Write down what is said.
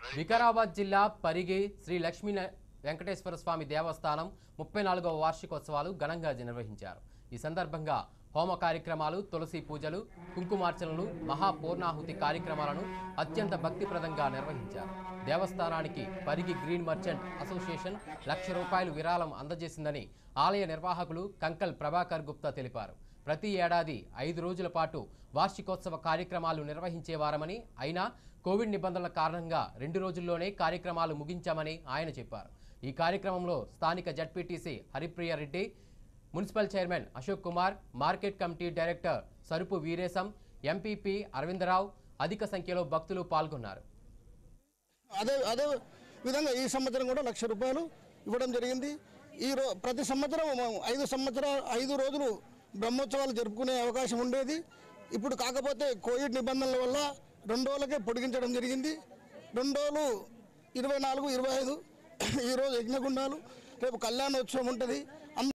వికారాబాద్ జిల్లా పరిగి శ్రీ లక్ష్మీ న- వెంకటేశ్వర స్వామి దేవస్థానం ముప్పై నాలుగవ వార్షికోత్సవాలు ఘనంగా నిర్వహించారు ఈ సందర్భంగా హోమ కార్యక్రమాలు తులసి పూజలు కుంకుమార్చనలు మహాపూర్ణాహుతి కార్యక్రమాలను అత్యంత భక్తిప్రదంగా నిర్వహించారు దేవస్థానానికి Parigi green merchant association lakh రూపాయలు విరాళం అందజేసిందని ఆలయ నిర్వాహకులు కంకల్ ప్రభాకర్ గుప్తా తెలిపారు ప్రతి ఏడాది ఐదు రోజుల పాటు వార్షికోత్సవ కార్యక్రమాలు నిర్వహించేవారమని అయినా కోవిడ్ నిబంధనల కారణంగా రెండు రోజుల్లోనే కార్యక్రమాలు ముగించామని ఆయన చెప్పారు ఈ కార్యక్రమంలో స్థానిక ZPTC Haripriya Reddy municipal chairman Ashok Kumar market committee director Sarupu Veeresham MPP Aravindarao అధిక సంఖ్యలో భక్తులు పాల్గొన్నారు అదే అదే విధంగా ఈ సంవత్సరం కూడా లక్ష రూపాయలు ఇవ్వడం జరిగింది ఈ రో ప్రతి సంవత్సరం మనం ఐదు సంవత్సరాలు ఐదు రోజులు బ్రహ్మోత్సవాలు జరుపుకునే అవకాశం ఉండేది ఇప్పుడు కాకపోతే కోవిడ్ నిబంధనల వల్ల రెండు రోజులకే పొడిగించడం జరిగింది రెండు రోజులు ఇరవై నాలుగు ఇరవై ఐదు ఈరోజు యజ్ఞగుండాలు రేపు కళ్యాణోత్సవం ఉంటుంది